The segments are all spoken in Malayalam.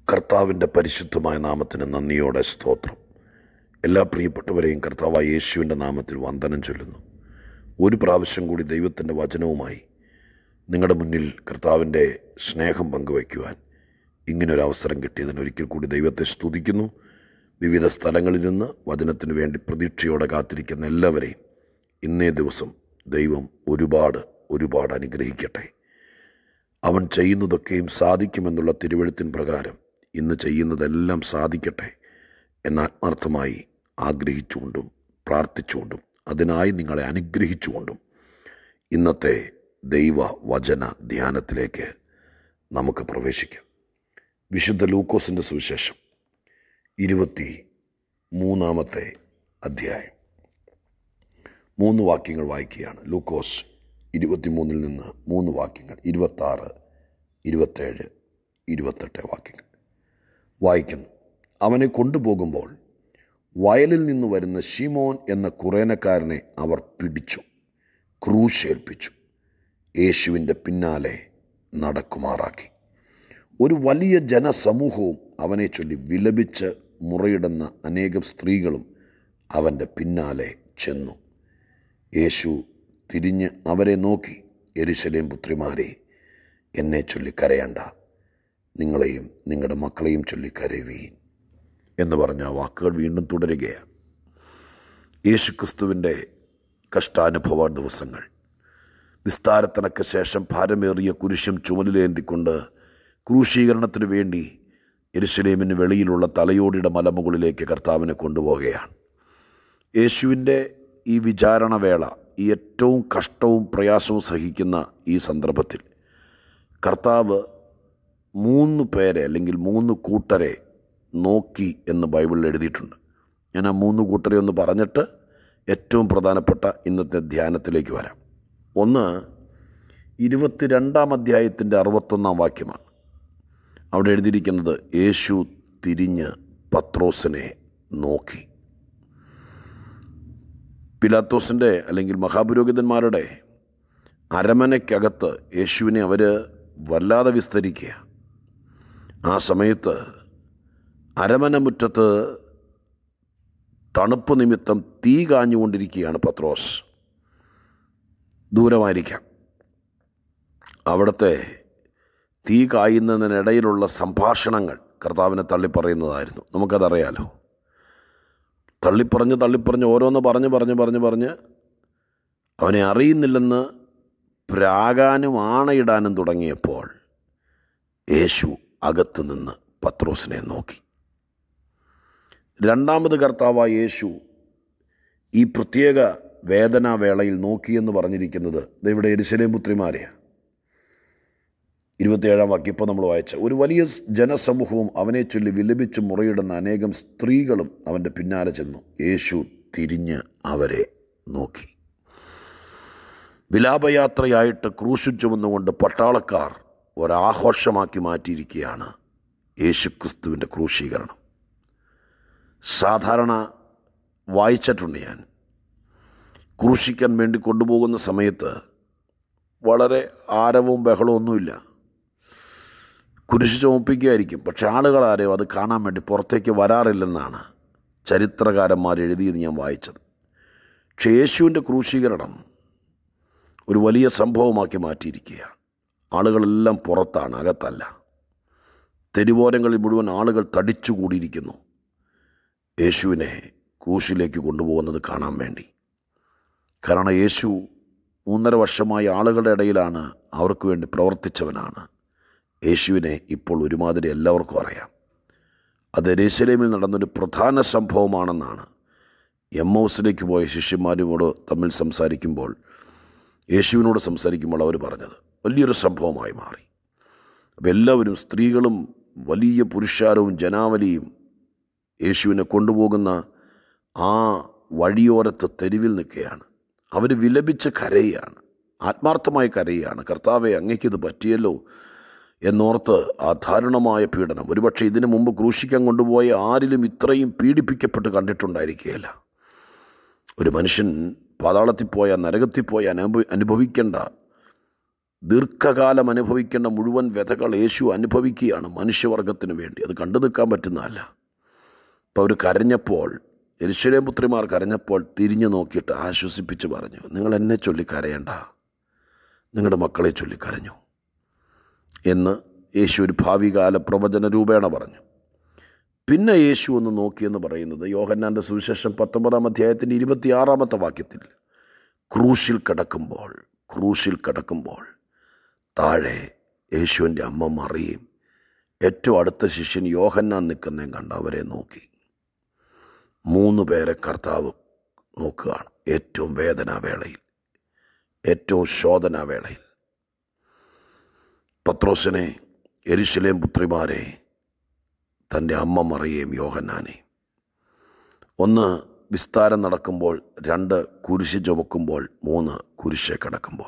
കർത്താവിൻ്റെ പരിശുദ്ധമായ നാമത്തിന് നന്ദിയോടെ സ്തോത്രം എല്ലാ പ്രിയപ്പെട്ടവരെയും കർത്താവായ യേശുവിൻ്റെ നാമത്തിൽ വന്ദനം ചൊല്ലുന്നു ഒരു പ്രാവശ്യം കൂടി ദൈവത്തിൻ്റെ വചനവുമായി നിങ്ങളുടെ മുന്നിൽ കർത്താവിൻ്റെ സ്നേഹം പങ്കുവയ്ക്കുവാൻ ഇങ്ങനൊരു അവസരം കിട്ടിയതിന് ഒരിക്കൽ കൂടി ദൈവത്തെ സ്തുതിക്കുന്നു വിവിധ സ്ഥലങ്ങളിൽ നിന്ന് വചനത്തിന് വേണ്ടി പ്രതീക്ഷയോടെ കാത്തിരിക്കുന്ന എല്ലാവരെയും ഇന്നേ ദിവസം ദൈവം ഒരുപാട് ഒരുപാട് അനുഗ്രഹിക്കട്ടെ അവൻ ചെയ്യുന്നതൊക്കെയും സാധിക്കുമെന്നുള്ള തിരുവഴുത്തിൻ പ്രകാരം ഇന്ന് ചെയ്യുന്നതെല്ലാം സാധിക്കട്ടെ എന്ന് ആത്മാർത്ഥമായി ആഗ്രഹിച്ചുകൊണ്ടും പ്രാർത്ഥിച്ചുകൊണ്ടും അതിനായി നിങ്ങളെ അനുഗ്രഹിച്ചുകൊണ്ടും ഇന്നത്തെ ദൈവ വചന ധ്യാനത്തിലേക്ക് നമുക്ക് പ്രവേശിക്കാം വിശുദ്ധ ലൂക്കോസിൻ്റെ സുവിശേഷം ഇരുപത്തി മൂന്നാമത്തെ അധ്യായം മൂന്ന് വാക്യങ്ങൾ വായിക്കുകയാണ് ലൂക്കോസ് ഇരുപത്തിമൂന്നിൽ നിന്ന് മൂന്ന് വാക്യങ്ങൾ ഇരുപത്താറ് ഇരുപത്തേഴ് ഇരുപത്തെട്ട് വാക്യങ്ങൾ വായിക്കുന്നു അവനെ കൊണ്ടുപോകുമ്പോൾ വയലിൽ നിന്ന് വരുന്ന ഷിമോൻ എന്ന കുറേനക്കാരനെ അവർ പിടിച്ചു ക്രൂശേൽപ്പിച്ചു യേശുവിൻ്റെ പിന്നാലെ നടക്കുമാറാക്കി ഒരു വലിയ ജനസമൂഹവും അവനെ ചൊല്ലി വിലപിച്ച് മുറയിടുന്ന അനേകം സ്ത്രീകളും അവൻ്റെ പിന്നാലെ ചെന്നു യേശു തിരിഞ്ഞ് അവരെ നോക്കി എരുശലേം പുത്രിമാരെ എന്നെ ചൊല്ലി കരയണ്ട നിങ്ങളെയും നിങ്ങളുടെ മക്കളെയും ചൊല്ലി കരയുവീൻ എന്ന് പറഞ്ഞ ആ വാക്കുകൾ വീണ്ടും തുടരുകയാണ് യേശുക്രിസ്തുവിൻ്റെ കഷ്ടാനുഭവ ദിവസങ്ങൾ വിസ്താരത്തിനൊക്കെ ശേഷം ഭാരമേറിയ കുരിശും ചുമലിലേന്തിക്കൊണ്ട് ക്രൂശീകരണത്തിനു വേണ്ടി എരുസലേമിന് വെളിയിലുള്ള തലയോടിയുടെ മലമുകളിലേക്ക് കർത്താവിനെ കൊണ്ടുപോവുകയാണ് യേശുവിൻ്റെ ഈ വിചാരണവേള ഈ ഏറ്റവും കഷ്ടവും പ്രയാസവും സഹിക്കുന്ന ഈ സന്ദർഭത്തിൽ കർത്താവ് മൂന്ന് പേരെ അല്ലെങ്കിൽ മൂന്ന് കൂട്ടരെ നോക്കി എന്ന് ബൈബിളിൽ എഴുതിയിട്ടുണ്ട് ഞാൻ ആ മൂന്ന് കൂട്ടരെ ഒന്ന് പറഞ്ഞിട്ട് ഏറ്റവും പ്രധാനപ്പെട്ട ഇന്നത്തെ ധ്യാനത്തിലേക്ക് വരാം ഒന്ന് ഇരുപത്തിരണ്ടാം അധ്യായത്തിൻ്റെ അറുപത്തൊന്നാം വാക്യമാണ് അവിടെ എഴുതിയിരിക്കുന്നത് യേശു തിരിഞ്ഞ് പത്രോസിനെ നോക്കി പിലാത്തോസിൻ്റെ അല്ലെങ്കിൽ മഹാപുരോഹിതന്മാരുടെ അരമനയ്ക്കകത്ത് യേശുവിനെ അവർ വല്ലാതെ വിസ്തരിക്കുക ആ സമയത്ത് അരമന മുറ്റത്ത് തണുപ്പ് നിമിത്തം തീ കാഞ്ഞുകൊണ്ടിരിക്കുകയാണ് പത്രോസ് ദൂരമായിരിക്കാം അവിടുത്തെ തീ കായുന്നതിനിടയിലുള്ള സംഭാഷണങ്ങൾ കർത്താവിനെ തള്ളിപ്പറയുന്നതായിരുന്നു നമുക്കതറിയാലോ തള്ളിപ്പറഞ്ഞ് തള്ളിപ്പറഞ്ഞ് ഓരോന്ന് പറഞ്ഞ് പറഞ്ഞ് പറഞ്ഞ് പറഞ്ഞ് അവനെ അറിയുന്നില്ലെന്ന് പ്രാകാനും ആണയിടാനും തുടങ്ങിയപ്പോൾ യേശു അകത്തു നിന്ന് പത്രോസിനെ നോക്കി രണ്ടാമത് കർത്താവായ യേശു ഈ പ്രത്യേക വേദനാവേളയിൽ നോക്കിയെന്ന് പറഞ്ഞിരിക്കുന്നത് ഇവിടെ എരുശലേം പുത്രിമാരെയാണ് ഇരുപത്തിയേഴാം വാക്യം ഇപ്പോൾ നമ്മൾ വായിച്ച ഒരു വലിയ ജനസമൂഹവും അവനെ ചൊല്ലി വിലപിച്ച് മുറയിടുന്ന അനേകം സ്ത്രീകളും അവൻ്റെ പിന്നാലെ ചെന്നു യേശു തിരിഞ്ഞ് അവരെ നോക്കി വിലാപയാത്രയായിട്ട് ക്രൂശു ചുമന്നുകൊണ്ട് പട്ടാളക്കാർ ഒരാഘോഷമാക്കി മാറ്റിയിരിക്കുകയാണ് യേശുക്രിസ്തുവിൻ്റെ ക്രൂശീകരണം സാധാരണ വായിച്ചിട്ടുണ്ട് ഞാൻ ക്രൂശിക്കാൻ വേണ്ടി കൊണ്ടുപോകുന്ന സമയത്ത് വളരെ ആരവവും ബഹളവും ഒന്നുമില്ല കുരിശ് ചുമപ്പിക്കുകയായിരിക്കും പക്ഷെ ആളുകളാരെയോ അത് കാണാൻ വേണ്ടി പുറത്തേക്ക് വരാറില്ലെന്നാണ് ചരിത്രകാരന്മാർ എഴുതിയത് ഞാൻ വായിച്ചത് പക്ഷേ യേശുവിൻ്റെ ക്രൂശീകരണം ഒരു വലിയ സംഭവമാക്കി മാറ്റിയിരിക്കുകയാണ് ആളുകളെല്ലാം പുറത്താണ് അകത്തല്ല തെരുവോരങ്ങളിൽ മുഴുവൻ ആളുകൾ തടിച്ചുകൂടിയിരിക്കുന്നു യേശുവിനെ ക്രൂശിലേക്ക് കൊണ്ടുപോകുന്നത് കാണാൻ വേണ്ടി കാരണം യേശു മൂന്നര വർഷമായി ആളുകളുടെ ഇടയിലാണ് അവർക്ക് വേണ്ടി പ്രവർത്തിച്ചവനാണ് യേശുവിനെ ഇപ്പോൾ ഒരുമാതിരി എല്ലാവർക്കും അറിയാം അത് എരേശലേമിൽ നടന്നൊരു പ്രധാന സംഭവമാണെന്നാണ് എം ഹൗസിലേക്ക് പോയ ശിഷ്യന്മാരുമോട് തമ്മിൽ സംസാരിക്കുമ്പോൾ യേശുവിനോട് സംസാരിക്കുമ്പോൾ അവർ പറഞ്ഞത് വലിയൊരു സംഭവമായി മാറി അപ്പോൾ എല്ലാവരും സ്ത്രീകളും വലിയ പുരുഷാരവും ജനാവലിയും യേശുവിനെ കൊണ്ടുപോകുന്ന ആ വഴിയോരത്ത് തെരുവിൽ നിൽക്കുകയാണ് അവർ വിലപിച്ച് കരയുകയാണ് ആത്മാർത്ഥമായി കരയുകയാണ് കർത്താവെ അങ്ങേക്കിത് പറ്റിയല്ലോ എന്നോർത്ത് അധാരണമായ പീഡനം ഒരുപക്ഷെ ഇതിനു മുമ്പ് ക്രൂശിക്കാൻ കൊണ്ടുപോയ ആരിലും ഇത്രയും പീഡിപ്പിക്കപ്പെട്ട് കണ്ടിട്ടുണ്ടായിരിക്കുകയില്ല ഒരു മനുഷ്യൻ പാതാളത്തിൽ പോയ നരകത്തിൽ പോയ അനുഭവ അനുഭവിക്കേണ്ട ദീർഘകാലം അനുഭവിക്കേണ്ട മുഴുവൻ വ്യഥകൾ യേശു അനുഭവിക്കുകയാണ് മനുഷ്യവർഗത്തിന് വേണ്ടി അത് കണ്ടു നിൽക്കാൻ പറ്റുന്നതല്ല അപ്പോൾ അവർ കരഞ്ഞപ്പോൾ എരിശിലേം പുത്രിമാർ കരഞ്ഞപ്പോൾ തിരിഞ്ഞു നോക്കിയിട്ട് ആശ്വസിപ്പിച്ച് പറഞ്ഞു നിങ്ങൾ എന്നെ ചൊല്ലി കരയണ്ട നിങ്ങളുടെ മക്കളെ ചൊല്ലി കരഞ്ഞു എന്ന് യേശു ഒരു ഭാവികാല പ്രവചന രൂപേണ പറഞ്ഞു പിന്നെ യേശു ഒന്ന് നോക്കിയെന്ന് പറയുന്നത് യോഹന്നാൻ്റെ സുവിശേഷം പത്തൊമ്പതാം അധ്യായത്തിൻ്റെ ഇരുപത്തിയാറാമത്തെ വാക്യത്തിൽ ക്രൂശിൽ കിടക്കുമ്പോൾ ക്രൂശിൽ കിടക്കുമ്പോൾ താഴെ യേശുവിൻ്റെ അമ്മ മറിയും ഏറ്റവും അടുത്ത ശിഷ്യൻ യോഹന്നാൻ നിൽക്കുന്നതും കണ്ട് അവരെ നോക്കി മൂന്ന് പേരെ കർത്താവ് നോക്കുകയാണ് ഏറ്റവും വേദനാവേളയിൽ ഏറ്റവും ശോധനാവേളയിൽ പത്രോസിനെ എരിശിലേം പുത്രിമാരെ തൻ്റെ അമ്മ മറിയേയും യോഹന്നാനെ ഒന്ന് വിസ്താരം നടക്കുമ്പോൾ രണ്ട് കുരിശ് ചുമക്കുമ്പോൾ മൂന്ന് കുരിശെ കിടക്കുമ്പോൾ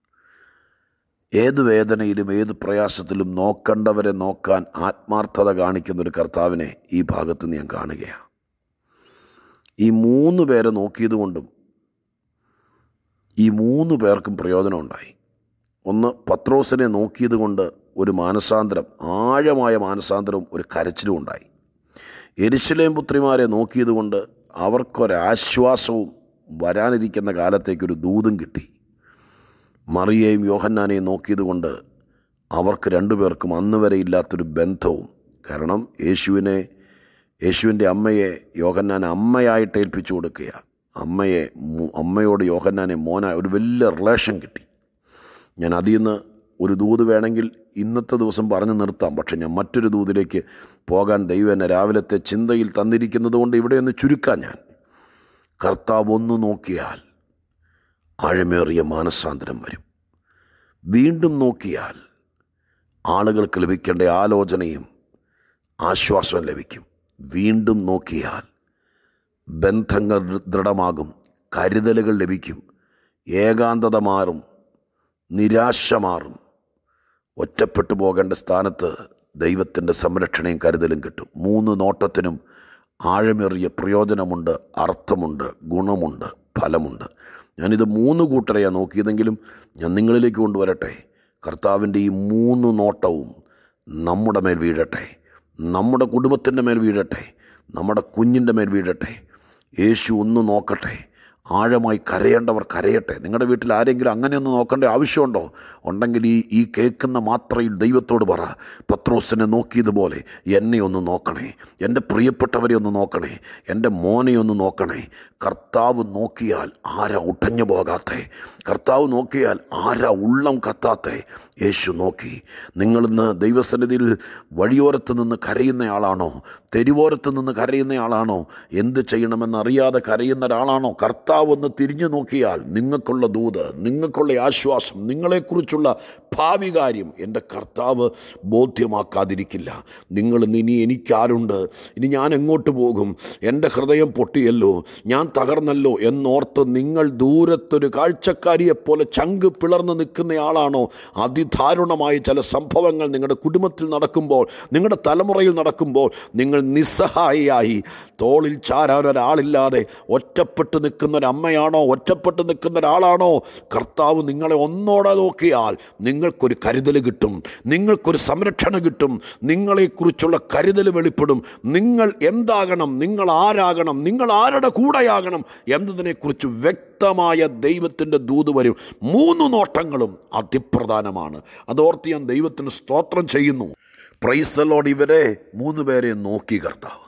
ഏത് വേദനയിലും ഏത് പ്രയാസത്തിലും നോക്കണ്ടവരെ നോക്കാൻ ആത്മാർത്ഥത കാണിക്കുന്ന ഒരു കർത്താവിനെ ഈ ഭാഗത്ത് ഞാൻ കാണുകയാണ് ഈ മൂന്ന് പേരെ നോക്കിയതുകൊണ്ടും ഈ മൂന്ന് പേർക്കും പ്രയോജനമുണ്ടായി ഒന്ന് പത്രോസിനെ നോക്കിയത് കൊണ്ട് ഒരു മാനസാന്തരം ആഴമായ മാനസാന്തരവും ഒരു കരച്ചിലും ഉണ്ടായി എരിശിലേം പുത്രിമാരെ നോക്കിയതുകൊണ്ട് അവർക്കൊരാശ്വാസവും വരാനിരിക്കുന്ന കാലത്തേക്കൊരു ദൂതും കിട്ടി മറിയെയും യോഹന്നാനെയും നോക്കിയതുകൊണ്ട് അവർക്ക് രണ്ടുപേർക്കും അന്ന് വരെ ഇല്ലാത്തൊരു ബന്ധവും കാരണം യേശുവിനെ യേശുവിൻ്റെ അമ്മയെ യോഹന്നാൻ അമ്മയായിട്ട് ഏൽപ്പിച്ചു കൊടുക്കുക അമ്മയെ മു- അമ്മയോട് യോഹന്നാനെ മോന ഒരു വലിയ റിലേഷൻ കിട്ടി ഞാൻ അതിൽ നിന്ന് ഒരു ദൂത് വേണമെങ്കിൽ ഇന്നത്തെ ദിവസം പറഞ്ഞു നിർത്താം പക്ഷെ ഞാൻ മറ്റൊരു ദൂതിലേക്ക് പോകാൻ ദൈവം എന്നെ രാവിലത്തെ ചിന്തയിൽ തന്നിരിക്കുന്നത് കൊണ്ട് ഇവിടെ ഒന്ന് ചുരുക്കാൻ ഞാൻ കർത്താവ് ഒന്ന് നോക്കിയാൽ ആഴമേറിയ മാനസാന്തരം വരും വീണ്ടും നോക്കിയാൽ ആളുകൾക്ക് ലഭിക്കേണ്ട ആലോചനയും ആശ്വാസവും ലഭിക്കും വീണ്ടും നോക്കിയാൽ ബന്ധങ്ങൾ ദൃഢമാകും കരുതലുകൾ ലഭിക്കും ഏകാന്തത മാറും നിരാശ മാറും ഒറ്റപ്പെട്ടു പോകേണ്ട സ്ഥാനത്ത് ദൈവത്തിൻ്റെ സംരക്ഷണയും കരുതലും കിട്ടും മൂന്ന് നോട്ടത്തിനും ആഴമേറിയ പ്രയോജനമുണ്ട് അർത്ഥമുണ്ട് ഗുണമുണ്ട് ഫലമുണ്ട് ഞാനിത് മൂന്ന് കൂട്ടരെയാണ് നോക്കിയതെങ്കിലും ഞാൻ നിങ്ങളിലേക്ക് കൊണ്ടുവരട്ടെ കർത്താവിൻ്റെ ഈ മൂന്ന് നോട്ടവും നമ്മുടെ മേൽ വീഴട്ടെ നമ്മുടെ കുടുംബത്തിൻ്റെ മേൽ വീഴട്ടെ നമ്മുടെ കുഞ്ഞിൻ്റെ മേൽ വീഴട്ടെ യേശു ഒന്ന് നോക്കട്ടെ ആഴമായി കരയേണ്ടവർ കരയട്ടെ നിങ്ങളുടെ വീട്ടിൽ ആരെങ്കിലും അങ്ങനെയൊന്ന് നോക്കേണ്ട ആവശ്യമുണ്ടോ ഉണ്ടെങ്കിൽ ഈ ഈ കേൾക്കുന്ന മാത്രയിൽ ദൈവത്തോട് പറ പത്രോസിനെ നോക്കിയതുപോലെ എന്നെ ഒന്ന് നോക്കണേ എൻ്റെ പ്രിയപ്പെട്ടവരെ ഒന്ന് നോക്കണേ എൻ്റെ മോനെ ഒന്ന് നോക്കണേ കർത്താവ് നോക്കിയാൽ ആരാ ഉടഞ്ഞു പോകാത്തെ കർത്താവ് നോക്കിയാൽ ആരാ ഉള്ളം കത്താത്തെ യേശു നോക്കി നിങ്ങളിന്ന് ദൈവസന്നിധിയിൽ വഴിയോരത്ത് നിന്ന് കരയുന്നയാളാണോ തെരുവോരത്ത് നിന്ന് കരയുന്നയാളാണോ എന്ത് ചെയ്യണമെന്നറിയാതെ കരയുന്ന ഒരാളാണോ കർത്താവ് ഒന്ന് തിരിഞ്ഞു നോക്കിയാൽ നിങ്ങൾക്കുള്ള ദൂത് നിങ്ങൾക്കുള്ള ആശ്വാസം നിങ്ങളെക്കുറിച്ചുള്ള ഭാവി കാര്യം എൻ്റെ കർത്താവ് ബോധ്യമാക്കാതിരിക്കില്ല നിങ്ങൾ ഇനി എനിക്കാരുണ്ട് ഇനി ഞാൻ എങ്ങോട്ട് പോകും എൻ്റെ ഹൃദയം പൊട്ടിയല്ലോ ഞാൻ തകർന്നല്ലോ എന്നോർത്ത് നിങ്ങൾ ദൂരത്തൊരു കാഴ്ചക്കാരിയെപ്പോലെ ചങ്ക് പിളർന്ന് നിൽക്കുന്നയാളാണോ അതിദാരുണമായ ചില സംഭവങ്ങൾ നിങ്ങളുടെ കുടുംബത്തിൽ നടക്കുമ്പോൾ നിങ്ങളുടെ തലമുറയിൽ നടക്കുമ്പോൾ നിങ്ങൾ നിസ്സഹായിയായി തോളിൽ ചാരാൻ ഒരാളില്ലാതെ ഒറ്റപ്പെട്ട് നിൽക്കുന്ന ഒരു അമ്മയാണോ ഒറ്റപ്പെട്ട് നിൽക്കുന്ന ഒരാളാണോ കർത്താവ് നിങ്ങളെ ഒന്നോടെ നോക്കിയാൽ നിങ്ങൾക്കൊരു കരുതൽ കിട്ടും നിങ്ങൾക്കൊരു സംരക്ഷണം കിട്ടും നിങ്ങളെക്കുറിച്ചുള്ള കരുതൽ വെളിപ്പെടും നിങ്ങൾ എന്താകണം നിങ്ങൾ ആരാകണം നിങ്ങൾ ആരുടെ കൂടെയാകണം എന്നതിനെക്കുറിച്ച് വ്യക്തമായ ദൈവത്തിൻ്റെ ദൂത് വരും മൂന്ന് നോട്ടങ്ങളും അതിപ്രധാനമാണ് അതോർത്ത് ഞാൻ ദൈവത്തിന് സ്തോത്രം ചെയ്യുന്നു പ്രൈസലോട് ഇവരെ മൂന്ന് പേരെ നോക്കി കർത്താവ്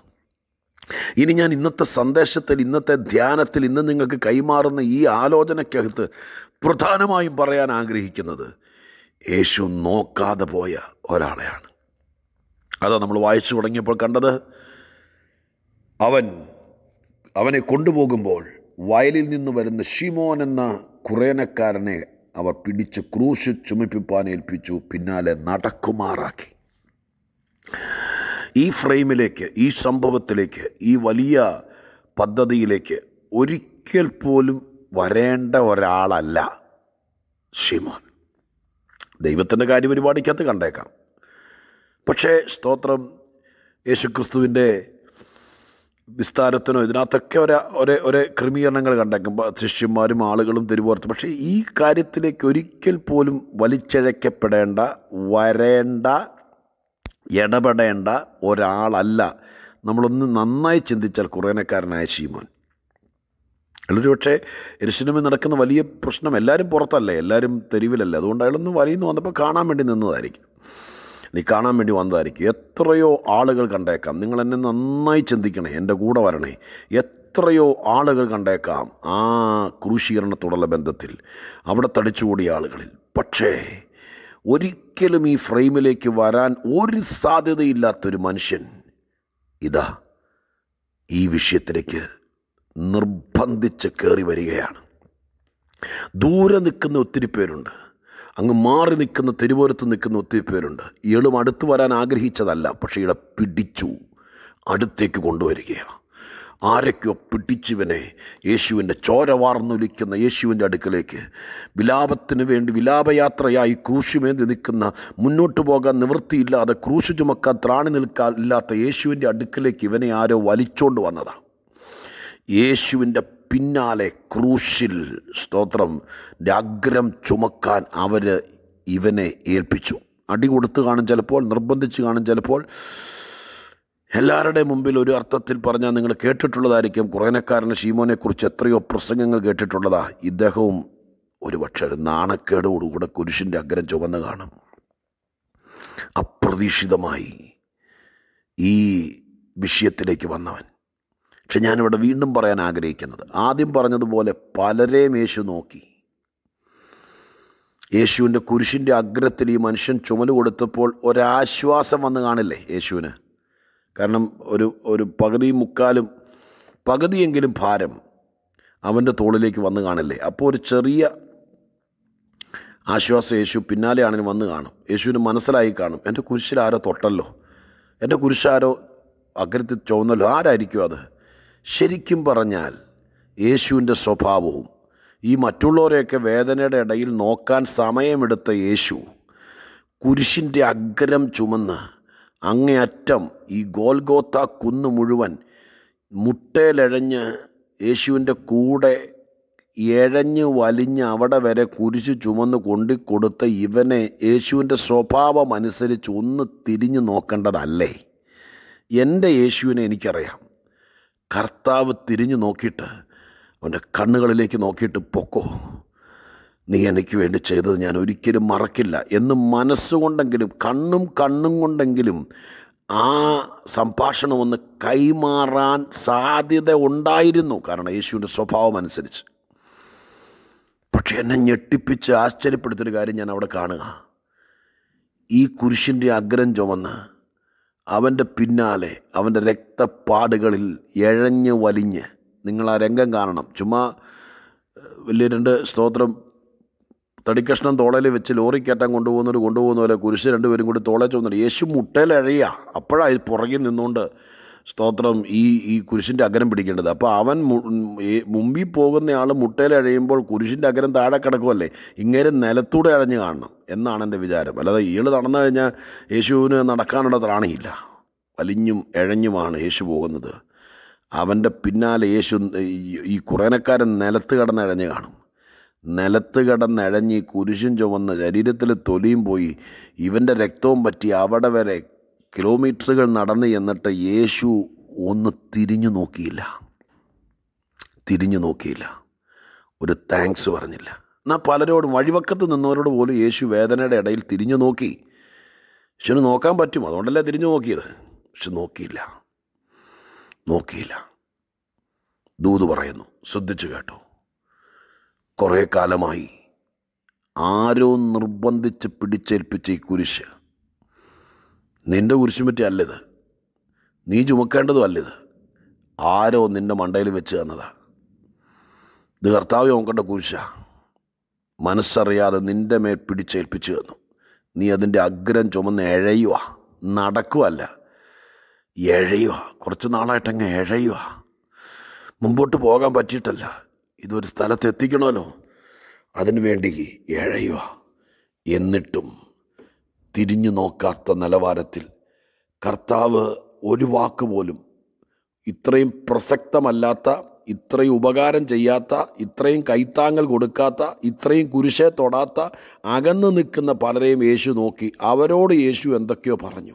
ഇനി ഞാൻ ഇന്നത്തെ സന്ദേശത്തിൽ ഇന്നത്തെ ധ്യാനത്തിൽ ഇന്ന് നിങ്ങൾക്ക് കൈമാറുന്ന ഈ ആലോചനയ്ക്കകത്ത് പ്രധാനമായും പറയാൻ ആഗ്രഹിക്കുന്നത് യേശു നോക്കാതെ പോയ ഒരാളെയാണ് അതാ നമ്മൾ വായിച്ചു തുടങ്ങിയപ്പോൾ കണ്ടത് അവൻ അവനെ കൊണ്ടുപോകുമ്പോൾ വയലിൽ നിന്ന് വരുന്ന ഷിമോൻ എന്ന കുറേനക്കാരനെ അവർ പിടിച്ച് ക്രൂശ് ചുമപ്പിപ്പാൻ ഏൽപ്പിച്ചു പിന്നാലെ നടക്കുമാറാക്കി ഈ ഫ്രെയിമിലേക്ക് ഈ സംഭവത്തിലേക്ക് ഈ വലിയ പദ്ധതിയിലേക്ക് ഒരിക്കൽ പോലും വരേണ്ട ഒരാളല്ല ഷിമോൻ ദൈവത്തിൻ്റെ കാര്യപരിപാടിക്കകത്ത് കണ്ടേക്കാം പക്ഷേ സ്തോത്രം യേശുക്രിസ്തുവിൻ്റെ വിസ്താരത്തിനോ ഇതിനകത്തൊക്കെ ഒരേ ഒരേ ഒരേ ക്രമീകരണങ്ങൾ കണ്ടേക്കും പ- ശിഷ്യന്മാരും ആളുകളും തിരുവോർത്ത് പക്ഷേ ഈ കാര്യത്തിലേക്ക് ഒരിക്കൽ പോലും വലിച്ചിഴക്കപ്പെടേണ്ട വരേണ്ട ഇടപെടേണ്ട ഒരാളല്ല നമ്മളൊന്ന് നന്നായി ചിന്തിച്ചാൽ കുറേനക്കാരനായ ശീമോൻ അയാളൊരു പക്ഷേ എരുശലമിൽ നടക്കുന്ന വലിയ പ്രശ്നം എല്ലാവരും പുറത്തല്ലേ എല്ലാവരും തെരുവിലല്ലേ അതുകൊണ്ട് അയാളൊന്ന് വലിയുന്നു വന്നപ്പോൾ കാണാൻ വേണ്ടി നിന്നതായിരിക്കും നീ കാണാൻ വേണ്ടി വന്നതായിരിക്കും എത്രയോ ആളുകൾ കണ്ടേക്കാം നിങ്ങൾ എന്നെ നന്നായി ചിന്തിക്കണേ എൻ്റെ കൂടെ വരണേ എത്രയോ ആളുകൾ കണ്ടേക്കാം ആ ക്രൂശീകരണത്തോടുള്ള ബന്ധത്തിൽ അവിടെ തടിച്ചുകൂടിയ ആളുകളിൽ പക്ഷേ ഒരിക്കലും ഈ ഫ്രെയിമിലേക്ക് വരാൻ ഒരു സാധ്യതയില്ലാത്തൊരു മനുഷ്യൻ ഇതാ ഈ വിഷയത്തിലേക്ക് നിർബന്ധിച്ച് കയറി വരികയാണ് ദൂരെ നിൽക്കുന്ന ഒത്തിരി പേരുണ്ട് അങ്ങ് മാറി നിൽക്കുന്ന തെരുവോരത്ത് നിൽക്കുന്ന ഒത്തിരി പേരുണ്ട് ഇയാളും അടുത്ത് വരാൻ ആഗ്രഹിച്ചതല്ല പക്ഷേ ഇയാളെ പിടിച്ചു അടുത്തേക്ക് കൊണ്ടുവരികയാണ് ആരൊക്കെയോ പിടിച്ചിവനെ യേശുവിൻ്റെ ചോര വാർന്നൊലിക്കുന്ന യേശുവിൻ്റെ അടുക്കലേക്ക് വിലാപത്തിന് വേണ്ടി വിലാപയാത്രയായി ക്രൂശുമേന്തി നിൽക്കുന്ന മുന്നോട്ട് പോകാൻ നിവൃത്തിയില്ലാതെ ക്രൂശ് ചുമക്കാൻ ത്രാണി നിൽക്കാൻ ഇല്ലാത്ത യേശുവിൻ്റെ അടുക്കലേക്ക് ഇവനെ ആരോ വലിച്ചോണ്ട് വന്നതാണ് യേശുവിൻ്റെ പിന്നാലെ ക്രൂശിൽ സ്തോത്രം അഗ്രം ചുമക്കാൻ അവർ ഇവനെ ഏൽപ്പിച്ചു അടി കൊടുത്ത് കാണും ചിലപ്പോൾ നിർബന്ധിച്ച് കാണും ചിലപ്പോൾ എല്ലാവരുടെയും മുമ്പിൽ ഒരു അർത്ഥത്തിൽ പറഞ്ഞാൽ നിങ്ങൾ കേട്ടിട്ടുള്ളതായിരിക്കും കുറേനക്കാരന് ഷീമോനെക്കുറിച്ച് എത്രയോ പ്രസംഗങ്ങൾ കേട്ടിട്ടുള്ളതാ ഇദ്ദേഹവും ഒരു പക്ഷേ ഒരു നാണക്കേടോടുകൂടെ കുരിശിൻ്റെ അഗ്രം ചുവന്ന് കാണും അപ്രതീക്ഷിതമായി ഈ വിഷയത്തിലേക്ക് വന്നവൻ പക്ഷെ ഞാനിവിടെ വീണ്ടും പറയാൻ ആഗ്രഹിക്കുന്നത് ആദ്യം പറഞ്ഞതുപോലെ പലരെയും യേശു നോക്കി യേശുവിൻ്റെ കുരിശിൻ്റെ അഗ്രത്തിൽ ഈ മനുഷ്യൻ ചുമല് കൊടുത്തപ്പോൾ ഒരാശ്വാസം വന്ന് കാണില്ലേ യേശുവിന് കാരണം ഒരു ഒരു പകുതിയും മുക്കാലും പകുതിയെങ്കിലും ഭാരം അവൻ്റെ തോളിലേക്ക് വന്ന് കാണില്ലേ അപ്പോൾ ഒരു ചെറിയ ആശ്വാസം യേശു പിന്നാലെയാണെങ്കിൽ വന്ന് കാണും യേശുവിന് മനസ്സിലായി കാണും എൻ്റെ കുരിശിൽ ആരോ തൊട്ടല്ലോ എൻ്റെ കുരിശാരോ അഗ്രത്തിൽ ചുവന്നല്ലോ ആരായിരിക്കും അത് ശരിക്കും പറഞ്ഞാൽ യേശുവിൻ്റെ സ്വഭാവവും ഈ മറ്റുള്ളവരെയൊക്കെ വേദനയുടെ ഇടയിൽ നോക്കാൻ സമയമെടുത്ത യേശു കുരിശിൻ്റെ അഗ്രം ചുമന്ന് അങ്ങേയറ്റം ഈ ഗോൽഗോത്ത കുന്ന് മുഴുവൻ മുട്ടയിലഴഞ്ഞ് യേശുവിൻ്റെ കൂടെ എഴഞ്ഞ് വലിഞ്ഞ് അവിടെ വരെ കുരിശ് ചുമന്ന് കൊണ്ടിക്കൊടുത്ത ഇവനെ യേശുവിൻ്റെ സ്വഭാവം അനുസരിച്ച് ഒന്ന് തിരിഞ്ഞു നോക്കേണ്ടതല്ലേ എൻ്റെ യേശുവിനെ എനിക്കറിയാം കർത്താവ് തിരിഞ്ഞു നോക്കിയിട്ട് അവൻ്റെ കണ്ണുകളിലേക്ക് നോക്കിയിട്ട് പൊക്കോ നീ എനിക്ക് വേണ്ടി ചെയ്തത് ഞാൻ ഒരിക്കലും മറക്കില്ല എന്ന് മനസ്സുകൊണ്ടെങ്കിലും കണ്ണും കണ്ണും കൊണ്ടെങ്കിലും ആ സംഭാഷണം ഒന്ന് കൈമാറാൻ സാധ്യത ഉണ്ടായിരുന്നു കാരണം യേശുവിൻ്റെ സ്വഭാവം അനുസരിച്ച് പക്ഷെ എന്നെ ഞെട്ടിപ്പിച്ച് ആശ്ചര്യപ്പെടുത്തൊരു കാര്യം ഞാൻ അവിടെ കാണുക ഈ കുരിശിൻ്റെ അഗ്രം ചുമന്ന് അവൻ്റെ പിന്നാലെ അവൻ്റെ രക്തപ്പാടുകളിൽ എഴഞ്ഞ് വലിഞ്ഞ് നിങ്ങൾ ആ രംഗം കാണണം ചുമ്മാ ഏഹ്, വലിയ രണ്ട് സ്തോത്രം തടിക്കഷ്ണം തോളയിൽ വെച്ച് ലോറി കയറ്റാൻ കൊണ്ടുപോകുന്നവർ കൊണ്ടുപോകുന്ന പോലെ കുരിശ് രണ്ടുപേരും കൂടി തോളെ ചുമന്നിട്ട് യേശു മുട്ടയിലഴയുക അപ്പോഴാണ് പുറകിൽ നിന്നുകൊണ്ട് സ്തോത്രം ഈ ഈ കുരിശിൻ്റെ അകരം പിടിക്കേണ്ടത് അപ്പോൾ അവൻ മു- ഈ മുമ്പിൽ പോകുന്ന ആൾ മുട്ടയിലഴയുമ്പോൾ കുരിശിൻ്റെ അകരം താഴെ കിടക്കുമല്ലേ ഇങ്ങനെ നിലത്തൂടെ അഴഞ്ഞ് കാണണം എന്നാണ് എൻ്റെ വിചാരം അല്ലാതെ ഈള് നടന്നു കഴിഞ്ഞാൽ യേശുവിന് നടക്കാനുള്ള ത്രാണിയില്ല വലിഞ്ഞും എഴഞ്ഞുമാണ് യേശു പോകുന്നത് അവൻ്റെ പിന്നാലെ യേശു ഈ- ഈ കുറേനക്കാരൻ നിലത്ത് കിടന്ന് ഇഴഞ്ഞ് കാണും നിലത്ത് കിടന്നഴഞ്ഞ് ഈ കുരിശും ചുമന്ന് ശരീരത്തിൽ തൊലിയും പോയി ഇവൻ്റെ രക്തവും പറ്റി അവിടെ വരെ കിലോമീറ്ററുകൾ നടന്ന് ചെന്നിട്ട് യേശു ഒന്ന് തിരിഞ്ഞു നോക്കിയില്ല തിരിഞ്ഞു നോക്കിയില്ല ഒരു താങ്ക്സ് പറഞ്ഞില്ല എന്നാൽ പലരോടും വഴിവക്കത്ത് നിന്നവരോട് പോലും യേശു വേദനയുടെ ഇടയിൽ തിരിഞ്ഞു നോക്കി യേശുവിന് നോക്കാൻ പറ്റും അതുകൊണ്ടല്ലേ തിരിഞ്ഞു നോക്കിയത് പക്ഷെ നോക്കിയില്ല നോക്കിയില്ല ദൂത് പറയുന്നു ശ്രദ്ധിച്ചു കേട്ടോ കുറേ കാലമായി ആരോ നിർബന്ധിച്ച് പിടിച്ചേൽപ്പിച്ച ഈ കുരിശ് നിൻ്റെ കുരിശും പറ്റി അല്ലിത് നീ ചുമക്കേണ്ടതും അല്ലിത് ആരോ നിൻ്റെ മണ്ടയിൽ വെച്ച് തന്നതാ ഇത് കർത്താവ് നോക്കേണ്ട കുരിശ മനസ്സറിയാതെ നിൻ്റെ മേൽ പിടിച്ചേൽപ്പിച്ചു തന്നു നീ അതിൻ്റെ അഗ്രം ചുമന്ന് എഴയുക നടക്കുവല്ല എഴയുക കുറച്ച് നാളായിട്ടങ്ങ് എഴയുക മുമ്പോട്ട് പോകാൻ പറ്റിയിട്ടല്ല ഇതൊരു സ്ഥലത്ത് എത്തിക്കണമല്ലോ അതിനു വേണ്ടി എഴയുക എന്നിട്ടും തിരിഞ്ഞു നോക്കാത്ത നിലവാരത്തിൽ കർത്താവ് ഒരു വാക്ക് പോലും ഇത്രയും പ്രസക്തമല്ലാത്ത ഇത്രയും ഉപകാരം ചെയ്യാത്ത ഇത്രയും കൈത്താങ്ങൽ കൊടുക്കാത്ത ഇത്രയും കുരിശെ തൊടാത്ത അകന്നു നിൽക്കുന്ന പലരെയും യേശു നോക്കി അവരോട് യേശു എന്തൊക്കെയോ പറഞ്ഞു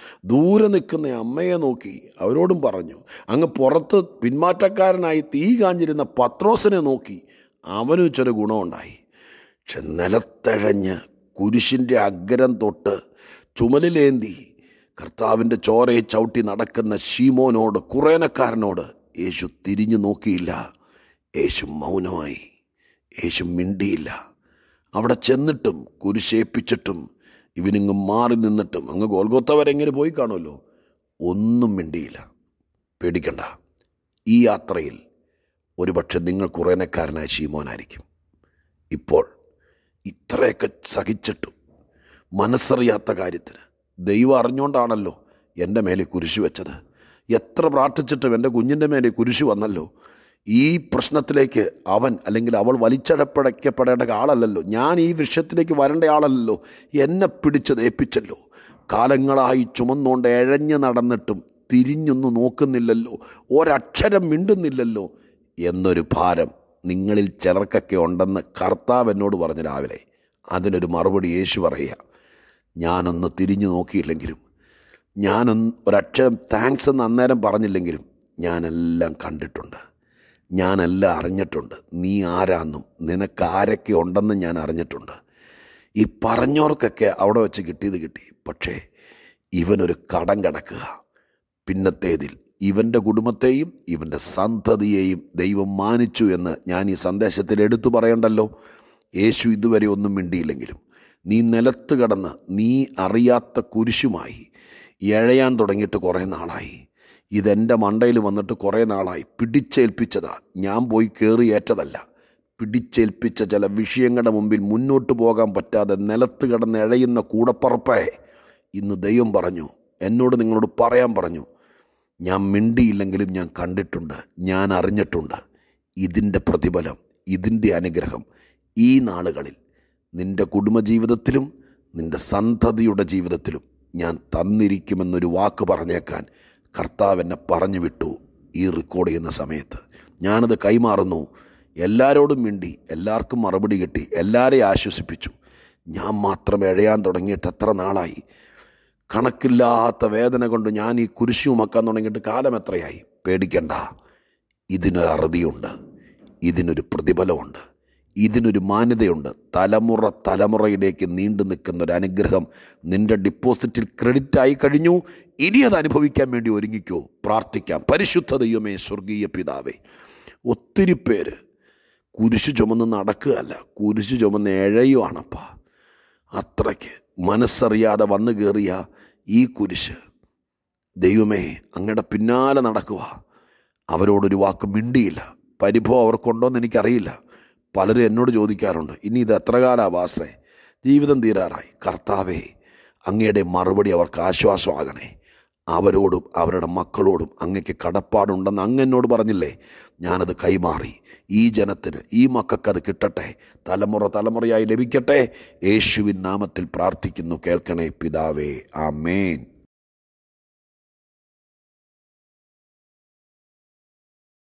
ദൂരെ നിൽക്കുന്ന അമ്മയെ നോക്കി അവരോടും പറഞ്ഞു അങ്ങ് പുറത്ത് പിന്മാറ്റക്കാരനായി തീ കാഞ്ഞിരുന്ന പത്രോസിനെ നോക്കി അവനും ചില ഗുണമുണ്ടായി പക്ഷെ നിലത്തഴഞ്ഞ് കുരിശിൻ്റെ അഗ്രം തൊട്ട് ചുമലിലേന്തി കർത്താവിൻ്റെ ചോരയെ ചവിട്ടി നടക്കുന്ന ഷീമോനോട് കുറേനക്കാരനോട് യേശു തിരിഞ്ഞു നോക്കിയില്ല യേശു മൗനമായി യേശു മിണ്ടിയില്ല അവിടെ ചെന്നിട്ടും കുരിശേപ്പിച്ചിട്ടും ഇവനിങ്ങ് മാറി നിന്നിട്ടും അങ്ങ് ഗോൽഗോത്ത വരെ എങ്ങനെ പോയി കാണുമല്ലോ ഒന്നും മിണ്ടിയില്ല പേടിക്കണ്ട ഈ യാത്രയിൽ ഒരുപക്ഷെ നിങ്ങൾ കുറേനക്കാരനായ ശീമോനായിരിക്കും ഇപ്പോൾ ഇത്രയൊക്കെ സഹിച്ചിട്ടും മനസ്സറിയാത്ത കാര്യത്തിന് ദൈവം അറിഞ്ഞുകൊണ്ടാണല്ലോ എൻ്റെ മേലെ കുരിശു വെച്ചത് എത്ര പ്രാർത്ഥിച്ചിട്ടും എൻ്റെ കുഞ്ഞിൻ്റെ മേലെ കുരിശു വന്നല്ലോ ഈ പ്രശ്നത്തിലേക്ക് അവൻ അല്ലെങ്കിൽ അവൾ വലിച്ചഴപ്പടയ്ക്കപ്പെടേണ്ട ആളല്ലല്ലോ ഞാൻ ഈ വിഷയത്തിലേക്ക് വരേണ്ട ആളല്ലല്ലോ എന്നെ പിടിച്ചത് ഏൽപ്പിച്ചല്ലോ കാലങ്ങളായി ചുമന്നുകൊണ്ട് എഴഞ്ഞു നടന്നിട്ടും തിരിഞ്ഞൊന്നും നോക്കുന്നില്ലല്ലോ ഒരക്ഷരം മിണ്ടുന്നില്ലല്ലോ എന്നൊരു ഭാരം നിങ്ങളിൽ ചിലർക്കൊക്കെ ഉണ്ടെന്ന് കർത്താവ് എന്നോട് പറഞ്ഞു രാവിലെ അതിനൊരു മറുപടി യേശു പറയുക ഞാനൊന്ന് തിരിഞ്ഞു നോക്കിയില്ലെങ്കിലും ഞാനൊന്ന് ഒരക്ഷരം താങ്ക്സ് എന്ന് അന്നേരം പറഞ്ഞില്ലെങ്കിലും ഞാനെല്ലാം കണ്ടിട്ടുണ്ട് ഞാനെല്ലാം അറിഞ്ഞിട്ടുണ്ട് നീ ആരാന്നും നിനക്ക് ആരൊക്കെ ഉണ്ടെന്നും ഞാൻ അറിഞ്ഞിട്ടുണ്ട് ഈ പറഞ്ഞവർക്കൊക്കെ അവിടെ വെച്ച് കിട്ടിയത് കിട്ടി പക്ഷേ ഇവനൊരു കടം കിടക്കുക പിന്നത്തേതിൽ ഇവൻ്റെ കുടുംബത്തെയും ഇവൻ്റെ സന്തതിയെയും ദൈവം മാനിച്ചു എന്ന് ഞാൻ ഈ സന്ദേശത്തിൽ എടുത്തു പറയണ്ടല്ലോ യേശു ഇതുവരെ ഒന്നും മിണ്ടിയില്ലെങ്കിലും നീ നിലത്ത് കിടന്ന് നീ അറിയാത്ത കുരിശുമായി എഴയാൻ തുടങ്ങിയിട്ട് കുറേ നാളായി ഇതെൻ്റെ മണ്ടയിൽ വന്നിട്ട് കുറേ നാളായി പിടിച്ചേൽപ്പിച്ചതാ ഞാൻ പോയി കയറിയേറ്റതല്ല പിടിച്ചേൽപ്പിച്ച ചില വിഷയങ്ങളുടെ മുമ്പിൽ മുന്നോട്ട് പോകാൻ പറ്റാതെ നിലത്ത് കിടന്ന് എഴയുന്ന കൂടപ്പറപ്പേ ഇന്ന് ദൈവം പറഞ്ഞു എന്നോട് നിങ്ങളോട് പറയാൻ പറഞ്ഞു ഞാൻ മിണ്ടിയില്ലെങ്കിലും ഞാൻ കണ്ടിട്ടുണ്ട് ഞാൻ അറിഞ്ഞിട്ടുണ്ട് ഇതിൻ്റെ പ്രതിഫലം ഇതിൻ്റെ അനുഗ്രഹം ഈ നാളുകളിൽ നിൻ്റെ കുടുംബജീവിതത്തിലും നിൻ്റെ സന്തതിയുടെ ജീവിതത്തിലും ഞാൻ തന്നിരിക്കുമെന്നൊരു വാക്ക് പറഞ്ഞേക്കാൻ കർത്താവ് എന്നെ പറഞ്ഞു വിട്ടു ഈ റെക്കോർഡ് ചെയ്യുന്ന സമയത്ത് ഞാനത് കൈമാറുന്നു എല്ലാവരോടും മിണ്ടി എല്ലാവർക്കും മറുപടി കിട്ടി എല്ലാവരെയും ആശ്വസിപ്പിച്ചു ഞാൻ മാത്രം എഴയാൻ തുടങ്ങിയിട്ട് എത്ര നാളായി കണക്കില്ലാത്ത വേദന കൊണ്ട് ഞാൻ ഈ കുരിശു ചുമക്കാൻ തുടങ്ങിയിട്ട് കാലം എത്രയായി പേടിക്കണ്ട ഇതിനൊരു അറുതിയുണ്ട് ഇതിനൊരു പ്രതിഫലമുണ്ട് ഇതിനൊരു മാന്യതയുണ്ട് തലമുറ തലമുറയിലേക്ക് നീണ്ടു നിൽക്കുന്ന ഒരു അനുഗ്രഹം നിന്റെ ഡിപ്പോസിറ്റിൽ ക്രെഡിറ്റ് ആയി കഴിഞ്ഞു ഇനി അത് അനുഭവിക്കാൻ വേണ്ടി ഒരുങ്ങിക്കോ പ്രാർത്ഥിക്കാം പരിശുദ്ധ ദൈവമേ സ്വർഗീയ പിതാവേ ഒത്തിരി പേര് കുരിശു ചുമന്ന് നടക്കുകയല്ല കുരിശു ചുമന്ന് എഴയുവാണപ്പാ അത്രയ്ക്ക് മനസ്സറിയാതെ വന്നു കയറിയ ഈ കുരിശ് ദൈവമേ അങ്ങയുടെ പിന്നാലെ നടക്കുക അവരോടൊരു വാക്ക് മിണ്ടിയില്ല പരിഭവം അവർക്കുണ്ടോയെന്ന് എനിക്കറിയില്ല പലരും എന്നോട് ചോദിക്കാറുണ്ട് ഇനി ഇത് എത്ര കാലാ ബാസ്രേ ജീവിതം തീരാറായി കർത്താവേ അങ്ങയുടെ മറുപടി അവർക്ക് ആശ്വാസമാകണേ അവരോടും അവരുടെ മക്കളോടും അങ്ങയ്ക്ക് കടപ്പാടുണ്ടെന്ന് അങ്ങ് എന്നോട് പറഞ്ഞില്ലേ ഞാനത് കൈമാറി ഈ ജനത്തിന് ഈ മക്കൾക്കത് കിട്ടട്ടെ തലമുറ തലമുറയായി ലഭിക്കട്ടെ യേശുവിൻ നാമത്തിൽ പ്രാർത്ഥിക്കുന്നു കേൾക്കണേ പിതാവേ ആമേൻ